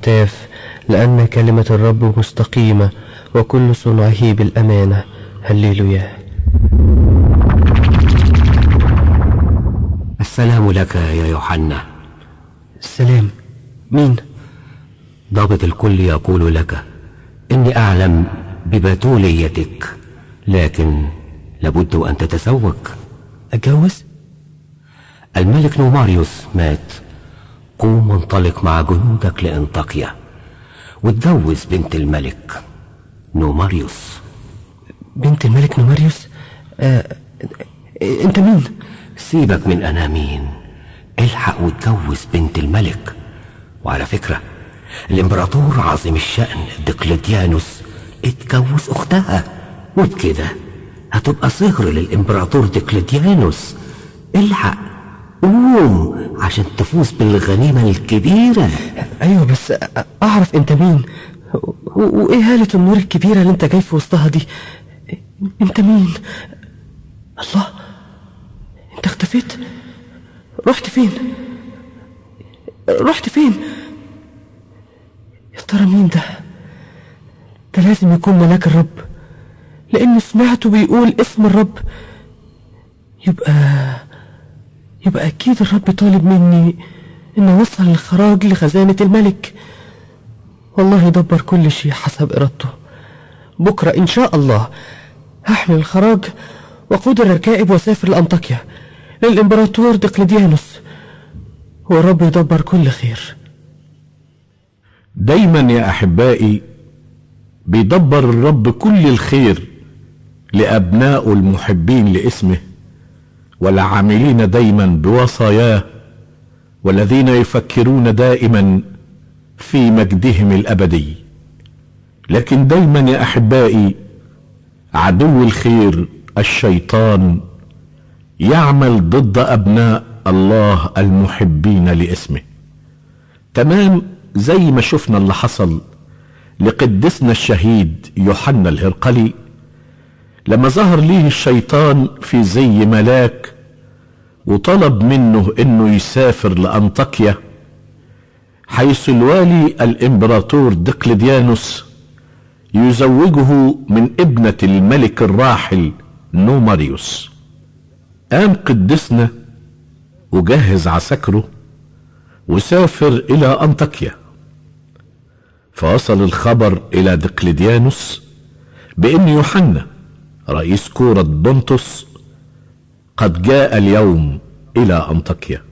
تخاف لأن كلمة الرب مستقيمة وكل صنعه بالأمانة هللويا السلام لك يا يوحنا السلام مين؟ ضابط الكل يقول لك إني أعلم ببتوليتك لكن لابد أن تتزوج أتجوز؟ الملك نوماريوس مات قوم وانطلق مع جنودك لأنطاكيا واتجوز بنت الملك نوماريوس بنت الملك نوماريوس آه انت مين سيبك من انا مين الحق واتجوز بنت الملك وعلى فكرة الامبراطور عظيم الشأن دقلديانوس اتجوز اختها وبكده هتبقى صهر للامبراطور دقلديانوس الحق قوم عشان تفوز بالغنيمة الكبيرة ايوه بس اعرف انت مين و- وايه هالة النور الكبيرة اللي انت جاي في وسطها دي انت مين الله انت اختفيت رحت فين رحت فين يا ترى مين ده ده لازم يكون ملاك الرب لاني سمعته بيقول اسم الرب يبقى يبقى اكيد الرب طالب مني ان اوصل الخراج لخزانة الملك والله يدبر كل شيء حسب ارادته بكرة ان شاء الله هحمل الخراج وقود الركائب واسافر لانطاكيا للامبراطور دقلديانوس والرب يدبر كل خير دايما يا احبائي بيدبر الرب كل الخير لابنائه المحبين لاسمه والعاملين دايما بوصاياه والذين يفكرون دائما في مجدهم الابدي لكن دايما يا احبائي عدو الخير الشيطان يعمل ضد ابناء الله المحبين لاسمه تمام زي ما شفنا اللي حصل لقدسنا الشهيد يوحنا الهرقلي لما ظهر ليه الشيطان في زي ملاك وطلب منه انه يسافر لانطاكيا حيث الوالي الامبراطور دقلديانوس يزوجه من ابنة الملك الراحل نوماريوس قام قدسنا وجهز عساكره وسافر الى انطاكيا فوصل الخبر الى دقلديانوس بان يوحنا رئيس كورة بونتوس قد جاء اليوم الى انطاكيا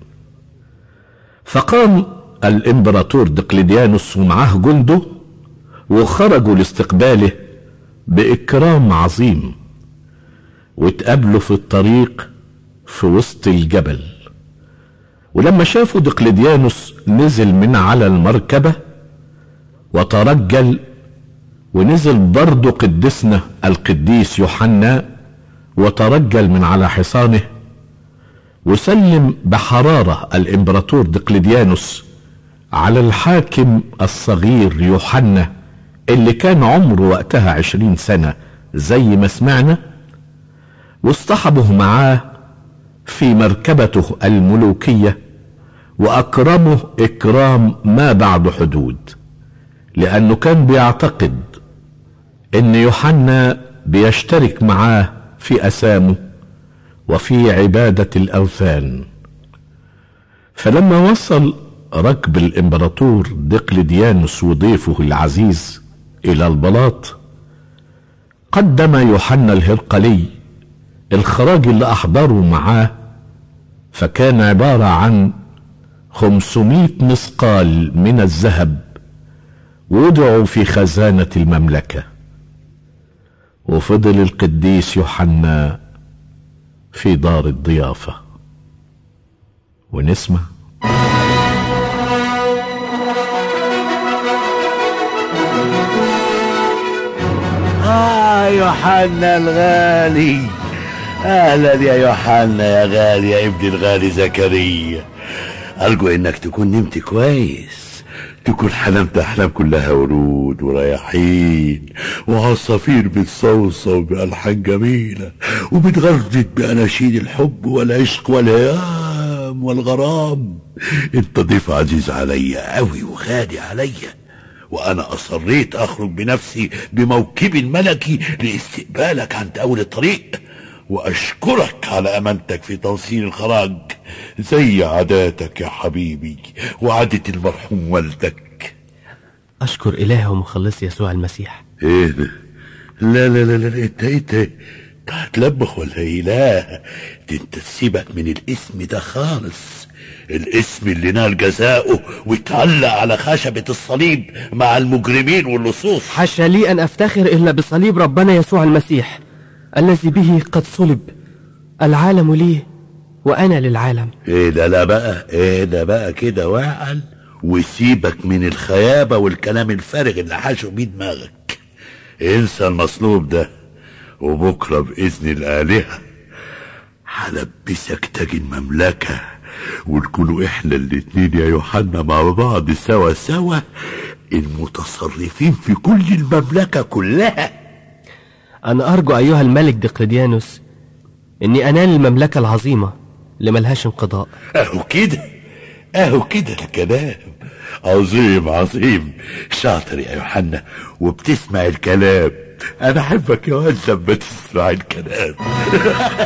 فقام الامبراطور دقلديانوس ومعه جنده وخرجوا لاستقباله باكرام عظيم واتقابلوا في الطريق في وسط الجبل ولما شافوا دقلديانوس نزل من على المركبة وترجل ونزل برضه قدسنا القديس يوحنا وترجل من على حصانه وسلم بحرارة الامبراطور دقلديانوس على الحاكم الصغير يوحنا اللي كان عمره وقتها عشرين سنة زي ما سمعنا واصطحبه معاه في مركبته الملوكية واكرمه اكرام ما بعد حدود لانه كان بيعتقد ان يوحنا بيشترك معاه في اسامه وفي عبادة الاوثان فلما وصل ركب الامبراطور دقلديانوس وضيفه العزيز الى البلاط قدم يوحنا الهرقلي الخراج اللي احضره معاه فكان عبارة عن خمسمائة مثقال من الذهب وضعوا في خزانة المملكة وفضل القديس يوحنا في دار الضيافة ونسمع آه يوحنا الغالي أهلا يا يوحنا يا غالي يا ابني الغالي زكريا أرجو إنك تكون نمت كويس تكون حلمت أحلام كلها ورود ورياحين وعصافير بتصوصو بألحان جميلة وبتغردد بأناشيد الحب والعشق والهيام والغرام انت ضيف عزيز عليا قوي وغالي عليا وأنا أصريت أخرج بنفسي بموكب الملكي لاستقبالك عند أول الطريق وأشكرك على أمانتك في توصيل الخراج زي عاداتك يا حبيبي وعادة المرحوم والدك أشكر إله ومخلصي يسوع المسيح ايه ده لا لا لا لا انت انت انت هتلبخ ولا ايه لا دي انت تسيبك من الاسم ده خالص الاسم اللي نال جزاؤه واتعلق على خشبة الصليب مع المجرمين واللصوص حاشا لي أن أفتخر إلا بصليب ربنا يسوع المسيح الذي به قد صلب العالم لي وأنا للعالم ايه ده لا بقى ايه ده بقى كده واعل وسيبك من الخيابة والكلام الفارغ اللي حاشو بيه دماغك انسى المصلوب ده وبكرة بإذن الآلهة هلبسك تاج المملكة ونكونوا احنا الاتنين يا يوحنا مع بعض سوا سوا المتصرفين في كل المملكة كلها أنا أرجو أيها الملك دقلديانوس إني أنال المملكة العظيمة اللي ملهاش انقضاء اهو كده اهو كده الكلام عظيم عظيم شاطر يا يوحنا وبتسمع الكلام انا احبك يا واد لما تسمع الكلام